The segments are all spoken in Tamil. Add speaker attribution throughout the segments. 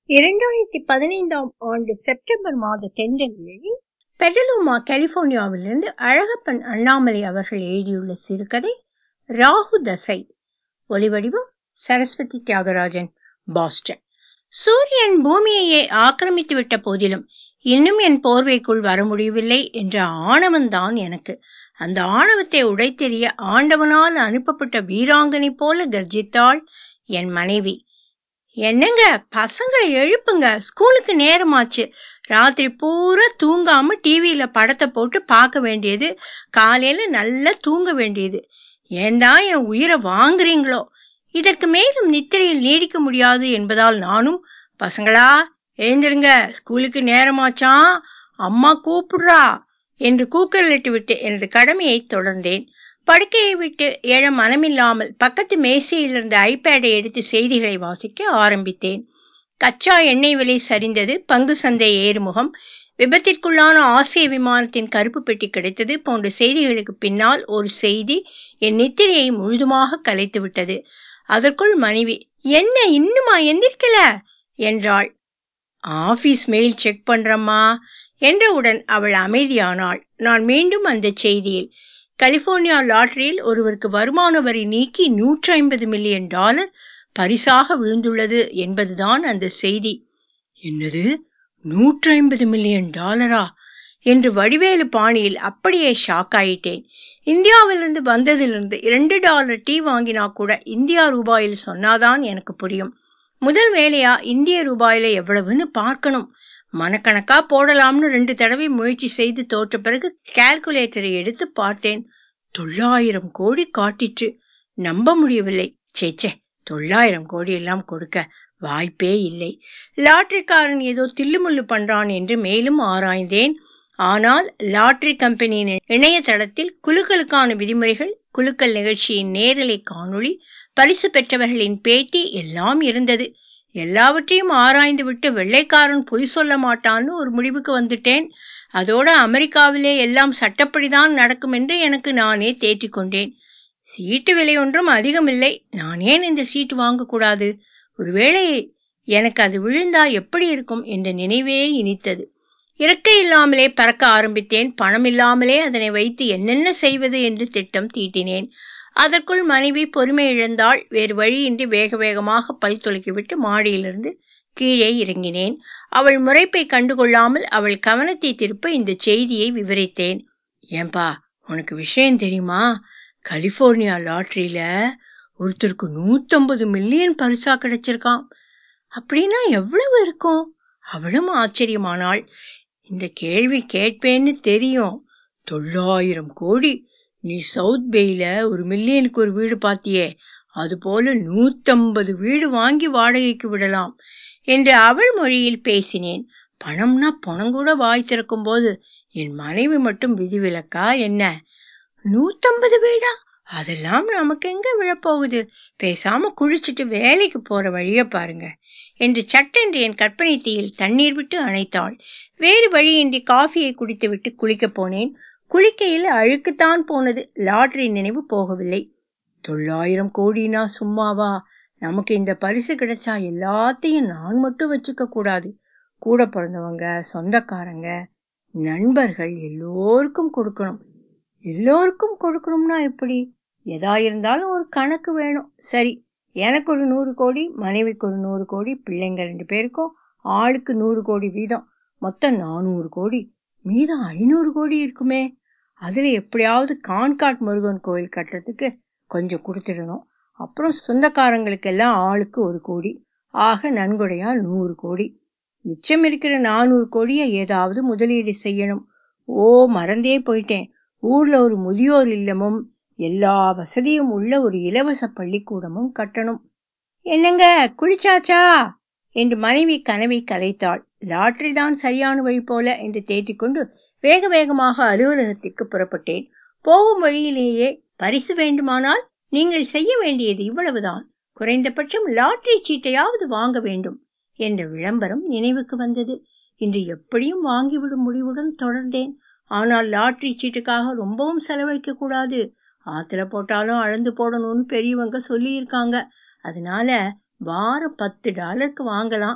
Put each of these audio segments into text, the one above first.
Speaker 1: இரண்டாயிரத்தி பதினைந்தாம் ஆண்டு செப்டம்பர் மாத தென்றலில் பெடலோமா கலிபோர்னியாவிலிருந்து அழகப்பன் அண்ணாமலை அவர்கள் எழுதியுள்ள சிறுகதை ராகு தசை ஒலிவடிவம் சரஸ்வதி தியாகராஜன் பாஸ்டன் சூரியன் பூமியையே ஆக்கிரமித்து விட்ட போதிலும் இன்னும் என் போர்வைக்குள் வர முடியவில்லை என்ற ஆணவம்தான் எனக்கு அந்த ஆணவத்தை உடைத்தெறிய ஆண்டவனால் அனுப்பப்பட்ட வீராங்கனை போல கர்ஜித்தாள் என் மனைவி என்னங்க பசங்களை எழுப்புங்க ஸ்கூலுக்கு நேரமாச்சு ராத்திரி பூரா தூங்காம டிவியில படத்தை போட்டு பார்க்க வேண்டியது காலையில நல்லா தூங்க வேண்டியது ஏண்டா என் உயிரை வாங்குறீங்களோ இதற்கு மேலும் நித்திரையில் நீடிக்க முடியாது என்பதால் நானும் பசங்களா எழுந்திருங்க ஸ்கூலுக்கு நேரமாச்சான் அம்மா கூப்பிடுறா என்று கூக்கலிட்டு விட்டு எனது கடமையை தொடர்ந்தேன் படுக்கையை விட்டு எழ மனமில்லாமல் பக்கத்து மேசையில் இருந்த ஐபேடை எடுத்து செய்திகளை வாசிக்க ஆரம்பித்தேன் கச்சா எண்ணெய் விலை சரிந்தது பங்கு சந்தை ஏறுமுகம் விபத்திற்குள்ளான ஆசிய விமானத்தின் கருப்பு பெட்டி கிடைத்தது போன்ற செய்திகளுக்கு பின்னால் ஒரு செய்தி என் நித்திரையை முழுதுமாக கலைத்து விட்டது அதற்குள் மனைவி என்ன இன்னுமா எந்திரிக்கல என்றாள் ஆபீஸ் மெயில் செக் பண்றம்மா என்றவுடன் அவள் அமைதியானாள் நான் மீண்டும் அந்த செய்தியில் கலிபோர்னியா லாட்டரியில் ஒருவருக்கு வருமான வரி நீக்கி நூற்றி ஐம்பது மில்லியன் டாலர் பரிசாக விழுந்துள்ளது என்பதுதான் அந்த செய்தி என்னது நூற்றி ஐம்பது மில்லியன் டாலரா என்று வடிவேலு பாணியில் அப்படியே ஷாக் ஆயிட்டேன் இந்தியாவிலிருந்து வந்ததிலிருந்து இரண்டு டாலர் டீ வாங்கினா கூட இந்தியா ரூபாயில் சொன்னாதான் எனக்கு புரியும் முதல் வேலையா இந்திய ரூபாயில எவ்வளவுன்னு பார்க்கணும் மனக்கணக்கா போடலாம்னு ரெண்டு தடவை முயற்சி செய்து தோற்ற பிறகு கால்குலேட்டரை எடுத்து பார்த்தேன் தொள்ளாயிரம் கோடி காட்டிற்று நம்ப முடியவில்லை சேச்சே தொள்ளாயிரம் கோடி எல்லாம் கொடுக்க வாய்ப்பே இல்லை லாட்டரிக்காரன் ஏதோ தில்லுமுள்ளு பண்றான் என்று மேலும் ஆராய்ந்தேன் ஆனால் லாட்டரி கம்பெனியின் இணையதளத்தில் குழுக்களுக்கான விதிமுறைகள் குழுக்கள் நிகழ்ச்சியின் நேரலை காணொளி பரிசு பெற்றவர்களின் பேட்டி எல்லாம் இருந்தது எல்லாவற்றையும் ஆராய்ந்து விட்டு வெள்ளைக்காரன் பொய் சொல்ல மாட்டான்னு ஒரு முடிவுக்கு வந்துட்டேன் அதோட அமெரிக்காவிலே எல்லாம் சட்டப்படிதான் நடக்கும் என்று எனக்கு நானே தேற்றிக் கொண்டேன் சீட்டு விலை ஒன்றும் அதிகமில்லை நான் ஏன் இந்த சீட்டு வாங்கக்கூடாது ஒருவேளை எனக்கு அது விழுந்தா எப்படி இருக்கும் என்ற நினைவே இனித்தது இறக்கை இல்லாமலே பறக்க ஆரம்பித்தேன் பணம் இல்லாமலே அதனை வைத்து என்னென்ன செய்வது என்று திட்டம் தீட்டினேன் அதற்குள் மனைவி பொறுமை இழந்தால் வேறு வழியின்றி வேக வேகமாக பல் துளக்கிவிட்டு மாடியிலிருந்து கீழே இறங்கினேன் அவள் முறைப்பை கண்டுகொள்ளாமல் அவள் கவனத்தை திருப்ப இந்த செய்தியை விவரித்தேன் ஏன்பா உனக்கு விஷயம் தெரியுமா கலிபோர்னியா லாட்டரியில ஒருத்தருக்கு நூத்தம்பது மில்லியன் பரிசா கிடைச்சிருக்கான் அப்படின்னா எவ்வளவு இருக்கும் அவளும் ஆச்சரியமானாள் இந்த கேள்வி கேட்பேன்னு தெரியும் தொள்ளாயிரம் கோடி நீ சவுத் பேயில ஒரு மில்லியனுக்கு ஒரு வீடு பாத்தியே அது போல நூத்தம்பது வீடு வாங்கி வாடகைக்கு விடலாம் என்று அவள் மொழியில் பேசினேன் பணம்னா பணம் கூட வாய் திறக்கும் போது என் மனைவி மட்டும் விதிவிலக்கா என்ன நூத்தம்பது வீடா அதெல்லாம் நமக்கு எங்க விழப்போகுது பேசாம குளிச்சுட்டு வேலைக்கு போற வழிய பாருங்க என்று சட்டென்று என் கற்பனை தீயில் தண்ணீர் விட்டு அணைத்தாள் வேறு வழியின்றி காஃபியை குடித்துவிட்டு குளிக்கப் போனேன் குளிக்கையில் அழுக்குத்தான் போனது லாட்டரி நினைவு போகவில்லை தொள்ளாயிரம் கோடினா சும்மாவா நமக்கு இந்த பரிசு கிடைச்சா எல்லாத்தையும் நான் மட்டும் வச்சுக்க கூடாது கூட பிறந்தவங்க சொந்தக்காரங்க நண்பர்கள் எல்லோருக்கும் கொடுக்கணும் எல்லோருக்கும் கொடுக்கணும்னா எப்படி எதா இருந்தாலும் ஒரு கணக்கு வேணும் சரி எனக்கு ஒரு நூறு கோடி மனைவிக்கு ஒரு நூறு கோடி பிள்ளைங்க ரெண்டு பேருக்கும் ஆளுக்கு நூறு கோடி வீதம் மொத்தம் நானூறு கோடி மீதம் ஐநூறு கோடி இருக்குமே அதுல எப்படியாவது கான்காட் முருகன் கோயில் கட்டுறதுக்கு கொஞ்சம் கொடுத்துடணும் அப்புறம் சொந்தக்காரங்களுக்கெல்லாம் ஆளுக்கு ஒரு கோடி ஆக நன்கொடையா நூறு கோடி மிச்சம் இருக்கிற நானூறு கோடியை ஏதாவது முதலீடு செய்யணும் ஓ மறந்தே போயிட்டேன் ஊர்ல ஒரு முதியோர் இல்லமும் எல்லா வசதியும் உள்ள ஒரு இலவச பள்ளிக்கூடமும் கட்டணும் என்னங்க குளிச்சாச்சா என்று மனைவி கனவை கலைத்தாள் லாட்டரி தான் சரியான வழி போல என்று தேற்றிக்கொண்டு வேக வேகமாக அலுவலகத்திற்கு புறப்பட்டேன் போகும் வழியிலேயே பரிசு வேண்டுமானால் நீங்கள் செய்ய வேண்டியது இவ்வளவுதான் குறைந்தபட்சம் லாட்டரி சீட்டையாவது வாங்க வேண்டும் என்ற விளம்பரம் நினைவுக்கு வந்தது இன்று எப்படியும் வாங்கிவிடும் முடிவுடன் தொடர்ந்தேன் ஆனால் லாட்டரி சீட்டுக்காக ரொம்பவும் செலவழிக்க கூடாது ஆத்துல போட்டாலும் அளந்து போடணும்னு பெரியவங்க சொல்லியிருக்காங்க அதனால வாரம் பத்து டாலருக்கு வாங்கலாம்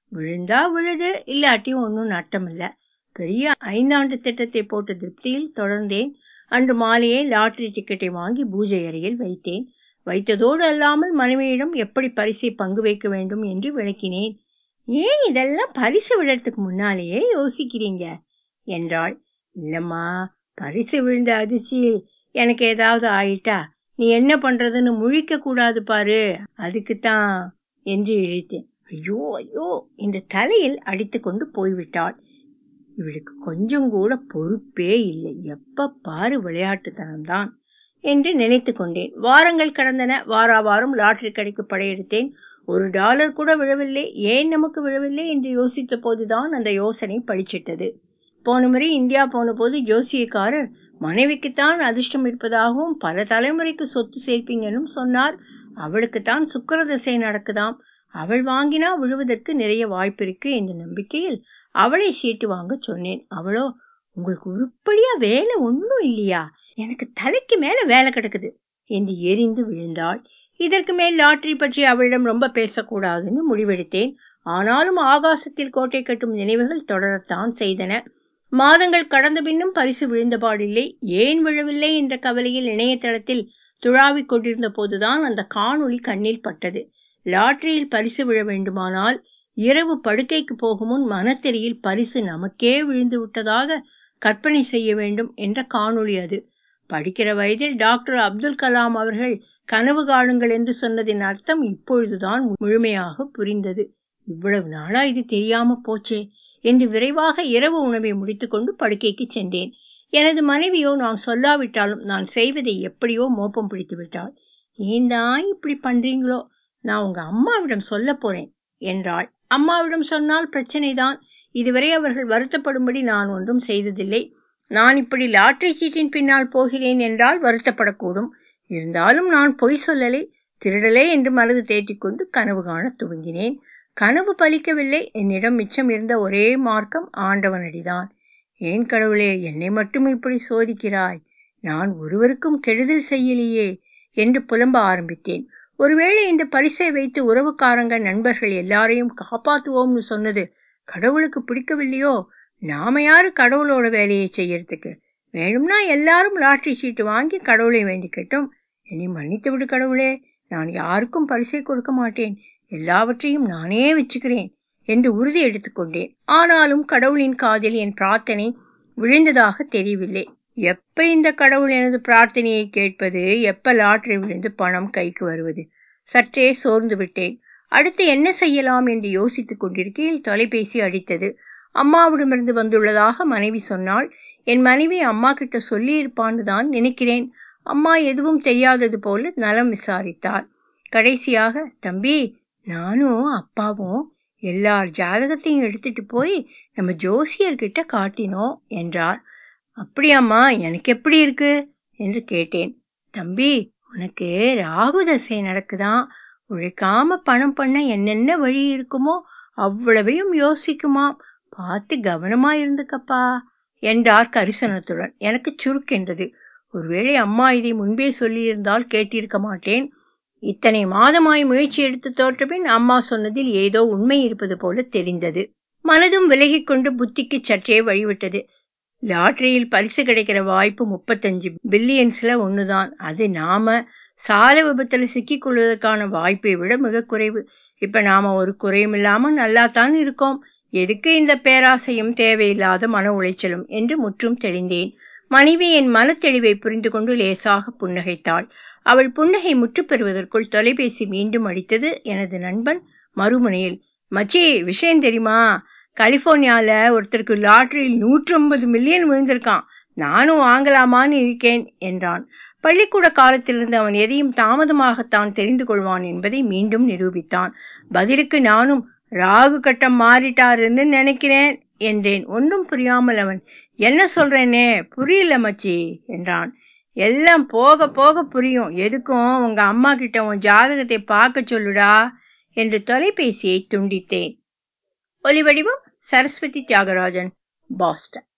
Speaker 1: விழுந்தா விழுது இல்லாட்டியும் ஒன்றும் நட்டமில்ல பெரிய ஐந்தாண்டு திட்டத்தை போட்ட திருப்தியில் தொடர்ந்தேன் அன்று மாலையே லாட்டரி டிக்கெட்டை வாங்கி பூஜை அறையில் வைத்தேன் வைத்ததோடு அல்லாமல் மனைவியிடம் எப்படி பரிசை பங்கு வைக்க வேண்டும் என்று விளக்கினேன் ஏன் இதெல்லாம் பரிசு விழறதுக்கு முன்னாலேயே யோசிக்கிறீங்க என்றாள் இல்லம்மா பரிசு விழுந்த அதிர்ச்சியில் எனக்கு ஏதாவது ஆயிட்டா நீ என்ன பண்றதுன்னு முழிக்க கூடாது பாரு அதுக்குத்தான் என்று இழித்தேன் ஐயோ ஐயோ இந்த தலையில் அடித்து கொண்டு போய்விட்டாள் இவளுக்கு கொஞ்சம் கூட பொறுப்பே இல்லை எப்ப பாரு விளையாட்டுத்தனம்தான் என்று நினைத்து கொண்டேன் வாரங்கள் கடந்தன வாரா வாரம் லாட்டரி கடைக்கு படையெடுத்தேன் ஒரு டாலர் கூட விழவில்லை ஏன் நமக்கு விழவில்லை என்று யோசித்த போதுதான் அந்த யோசனை பழிச்சிட்டது போன முறை இந்தியா போன போது ஜோசியக்காரர் மனைவிக்குத்தான் அதிர்ஷ்டம் இருப்பதாகவும் பல தலைமுறைக்கு சொத்து சேர்ப்பீங்கன்னு சொன்னார் அவளுக்குத்தான் சுக்கரதசை நடக்குதாம் அவள் வாங்கினா விழுவதற்கு நிறைய வாய்ப்பு இருக்கு என்ற நம்பிக்கையில் அவளை சீட்டு வாங்க சொன்னேன் அவளோ உங்களுக்கு உருப்படியா வேலை ஒன்றும் இல்லையா எனக்கு தலைக்கு மேல வேலை கிடக்குது என்று எரிந்து விழுந்தாள் இதற்கு மேல் லாட்டரி பற்றி அவளிடம் ரொம்ப பேசக்கூடாதுன்னு முடிவெடுத்தேன் ஆனாலும் ஆகாசத்தில் கோட்டை கட்டும் நினைவுகள் தொடரத்தான் செய்தன மாதங்கள் கடந்த பின்னும் பரிசு விழுந்தபாடில்லை ஏன் விழவில்லை என்ற கவலையில் இணையதளத்தில் துழாவிக் கொண்டிருந்த போதுதான் அந்த காணொளி கண்ணில் பட்டது லாட்டரியில் பரிசு விழ வேண்டுமானால் இரவு படுக்கைக்கு போகும் முன் மனத்தெரியில் பரிசு நமக்கே விழுந்து விட்டதாக கற்பனை செய்ய வேண்டும் என்ற காணொளி அது படிக்கிற வயதில் டாக்டர் அப்துல் கலாம் அவர்கள் கனவு காணுங்கள் என்று சொன்னதின் அர்த்தம் இப்பொழுதுதான் முழுமையாக புரிந்தது இவ்வளவு நாளா இது தெரியாம போச்சே என்று விரைவாக இரவு உணவை முடித்துக்கொண்டு படுக்கைக்கு சென்றேன் எனது மனைவியோ நான் சொல்லாவிட்டாலும் நான் செய்வதை எப்படியோ மோப்பம் பிடித்து விட்டாள் ஏன் தான் இப்படி பண்றீங்களோ நான் உங்க அம்மாவிடம் சொல்ல போறேன் என்றாள் அம்மாவிடம் சொன்னால் பிரச்சனைதான் இதுவரை அவர்கள் வருத்தப்படும்படி நான் ஒன்றும் செய்ததில்லை நான் இப்படி லாட்டரி சீட்டின் பின்னால் போகிறேன் என்றால் வருத்தப்படக்கூடும் இருந்தாலும் நான் பொய் சொல்லலை திருடலே என்று மனது தேட்டிக்கொண்டு கனவு காண துவங்கினேன் கனவு பலிக்கவில்லை என்னிடம் மிச்சம் இருந்த ஒரே மார்க்கம் ஆண்டவனடிதான் ஏன் கடவுளே என்னை மட்டும் இப்படி சோதிக்கிறாய் நான் ஒருவருக்கும் கெடுதல் செய்யலையே என்று புலம்ப ஆரம்பித்தேன் ஒருவேளை இந்த பரிசை வைத்து உறவுக்காரங்க நண்பர்கள் எல்லாரையும் காப்பாத்துவோம்னு சொன்னது கடவுளுக்கு பிடிக்கவில்லையோ நாம யாரு கடவுளோட வேலையை செய்யறதுக்கு வேணும்னா எல்லாரும் லாட்டரி சீட்டு வாங்கி கடவுளை வேண்டிக்கட்டும் என்னை மன்னித்து விடு கடவுளே நான் யாருக்கும் பரிசை கொடுக்க மாட்டேன் எல்லாவற்றையும் நானே வச்சுக்கிறேன் என்று உறுதி எடுத்துக்கொண்டேன் ஆனாலும் கடவுளின் காதில் என் பிரார்த்தனை விழுந்ததாக தெரியவில்லை எப்ப இந்த கடவுள் எனது பிரார்த்தனையை கேட்பது எப்ப லாட்டரி விழுந்து பணம் கைக்கு வருவது சற்றே சோர்ந்து விட்டேன் அடுத்து என்ன செய்யலாம் என்று யோசித்துக் கொண்டிருக்கையில் தொலைபேசி அடித்தது அம்மாவிடமிருந்து வந்துள்ளதாக மனைவி சொன்னாள் என் மனைவி அம்மா கிட்ட சொல்லி இருப்பான்னு தான் நினைக்கிறேன் அம்மா எதுவும் தெரியாதது போல நலம் விசாரித்தார் கடைசியாக தம்பி நானும் அப்பாவும் எல்லார் ஜாதகத்தையும் எடுத்துட்டு போய் நம்ம ஜோசியர்கிட்ட காட்டினோம் என்றார் அப்படியாம்மா எனக்கு எப்படி இருக்கு என்று கேட்டேன் தம்பி உனக்கு ராகு தசை நடக்குதான் உழைக்காம பணம் பண்ண என்னென்ன வழி இருக்குமோ அவ்வளவையும் யோசிக்குமாம் பார்த்து கவனமா இருந்துக்கப்பா என்றார் கரிசனத்துடன் எனக்கு சுருக்கென்றது ஒருவேளை அம்மா இதை முன்பே சொல்லியிருந்தால் கேட்டிருக்க மாட்டேன் இத்தனை மாதமாய் முயற்சி எடுத்து தோற்றபின் அம்மா சொன்னதில் ஏதோ உண்மை இருப்பது போல தெரிந்தது மனதும் விலகிக் கொண்டு புத்திக்கு சற்றே வழிவிட்டது லாட்டரியில் பரிசு கிடைக்கிற வாய்ப்பு முப்பத்தஞ்சு பில்லியன்ஸ்ல ஒண்ணுதான் அது நாம சாலை விபத்துல சிக்கிக் கொள்வதற்கான வாய்ப்பை விட மிக குறைவு இப்ப நாம ஒரு குறையும் இல்லாம நல்லா தான் இருக்கோம் எதுக்கு இந்த பேராசையும் தேவையில்லாத மன உளைச்சலும் என்று முற்றும் தெளிந்தேன் மனைவி என் மனத்தெளிவை புரிந்து கொண்டு லேசாக புன்னகைத்தாள் அவள் புன்னகை முற்று பெறுவதற்குள் தொலைபேசி மீண்டும் அடித்தது எனது நண்பன் மறுமுனையில் மச்சி விஷயம் தெரியுமா கலிபோர்னியால ஒருத்தருக்கு லாட்டரியில் நூற்றி ஐம்பது மில்லியன் விழுந்திருக்கான் நானும் வாங்கலாமான்னு இருக்கேன் என்றான் பள்ளிக்கூட காலத்திலிருந்து அவன் எதையும் தாமதமாகத்தான் தெரிந்து கொள்வான் என்பதை மீண்டும் நிரூபித்தான் பதிலுக்கு நானும் ராகு கட்டம் மாறிட்டாருன்னு நினைக்கிறேன் என்றேன் ஒன்றும் புரியாமல் அவன் என்ன சொல்றேனே புரியல மச்சி என்றான் எல்லாம் போக போக புரியும் எதுக்கும் உங்க அம்மா கிட்ட உன் ஜாதகத்தை பார்க்க சொல்லுடா என்று தொலைபேசியை துண்டித்தேன் ஒலிவடிவம் சரஸ்வதி தியாகராஜன் பாஸ்டன்